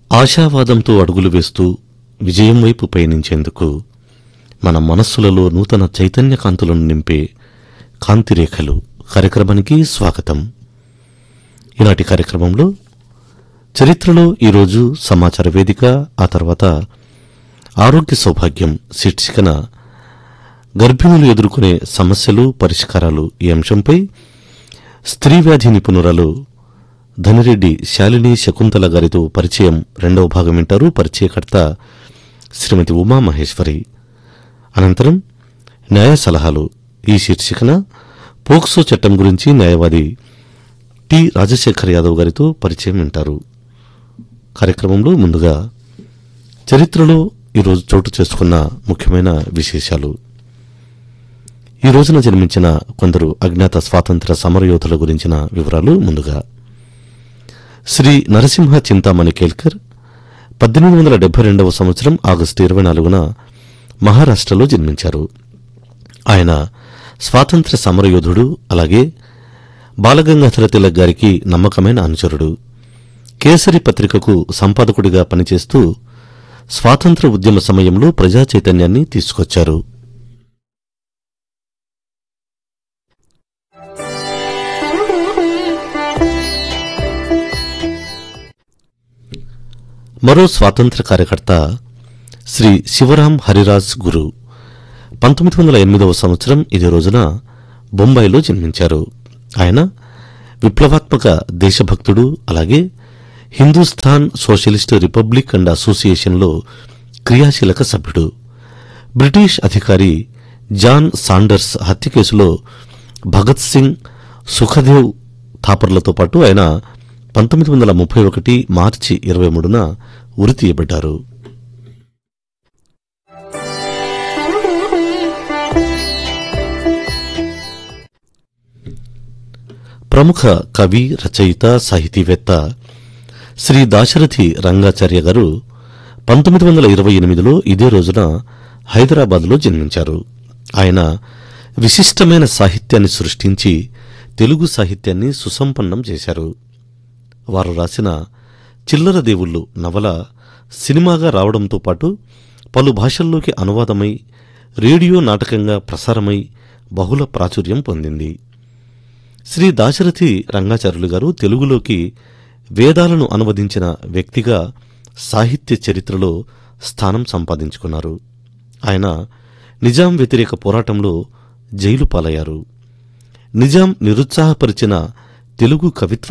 ఆశావాదంతో అడుగులు వేస్తూ విజయం వైపు పయనించేందుకు మన మనస్సులలో నూతన చైతన్య కాంతులను నింపే కాంతిరేఖలు కార్యక్రమానికి స్వాగతం ఈనాటి కార్యక్రమంలో చరిత్రలో ఈరోజు సమాచార వేదిక ఆ తర్వాత ఆరోగ్య సౌభాగ్యం శీర్షికన గర్భిణులు ఎదుర్కొనే సమస్యలు పరిష్కారాలు ఈ అంశంపై స్త్రీ వ్యాధి నిపుణురాలు ధనిరెడ్డి శాలిని శకుంతల గారితో పరిచయం రెండవ భాగం వింటారు పరిచయకర్త శ్రీమతి ఉమా మహేశ్వరి అనంతరం న్యాయ సలహాలు ఈ శీర్షికన పోక్సో చట్టం గురించి న్యాయవాది టి రాజశేఖర్ యాదవ్ గారితో పరిచయం వింటారు కార్యక్రమంలో ముందుగా చరిత్రలో ఈరోజు చోటు చేసుకున్న ముఖ్యమైన విశేషాలు ఈ రోజున జన్మించిన కొందరు అజ్ఞాత స్వాతంత్ర సమరయోధుల గురించిన వివరాలు ముందుగా శ్రీ నరసింహ చింతామణి కేల్కర్ పద్దెనిమిది వందల డెబ్బై రెండవ సంవత్సరం ఆగస్టు ఇరవై నాలుగున మహారాష్ట్రలో జన్మించారు ఆయన స్వాతంత్ర సమరయోధుడు అలాగే బాలగంగాధర తిలక్ గారికి నమ్మకమైన అనుచరుడు కేసరి పత్రికకు సంపాదకుడిగా పనిచేస్తూ స్వాతంత్ర ఉద్యమ సమయంలో ప్రజా చైతన్యాన్ని తీసుకొచ్చారు మరో స్వాతంత్ర కార్యకర్త శ్రీ శివరాం హరిరాజ్ గురు పంతొమ్మిది వందల ఎనిమిదవ సంవత్సరం ఇదే రోజున బొంబాయిలో జన్మించారు ఆయన విప్లవాత్మక దేశభక్తుడు అలాగే హిందూస్థాన్ సోషలిస్ట్ రిపబ్లిక్ అండ్ అసోసియేషన్లో క్రియాశీలక సభ్యుడు బ్రిటిష్ అధికారి జాన్ సాండర్స్ హత్య కేసులో భగత్ సింగ్ సుఖదేవ్ థాపర్లతో పాటు ఆయన పంతొమ్మిది వందల ముప్పై ఒకటి మార్చి ఇరవై మూడున ఉరి తీయబడ్డారు ప్రముఖ కవి రచయిత సాహితీవేత్త శ్రీ దాశరథి రంగాచార్య గారు పంతొమ్మిది వందల ఇరవై ఎనిమిదిలో ఇదే రోజున హైదరాబాద్లో జన్మించారు ఆయన విశిష్టమైన సాహిత్యాన్ని సృష్టించి తెలుగు సాహిత్యాన్ని సుసంపన్నం చేశారు వారు రాసిన చిల్లర దేవుళ్ళు నవల సినిమాగా రావడంతో పాటు పలు భాషల్లోకి అనువాదమై రేడియో నాటకంగా ప్రసారమై బహుళ ప్రాచుర్యం పొందింది శ్రీ దాశరథి రంగాచార్యులు గారు తెలుగులోకి వేదాలను అనువదించిన వ్యక్తిగా సాహిత్య చరిత్రలో స్థానం సంపాదించుకున్నారు ఆయన నిజాం వ్యతిరేక పోరాటంలో జైలు పాలయ్యారు నిజాం నిరుత్సాహపరిచిన తెలుగు కవిత్వ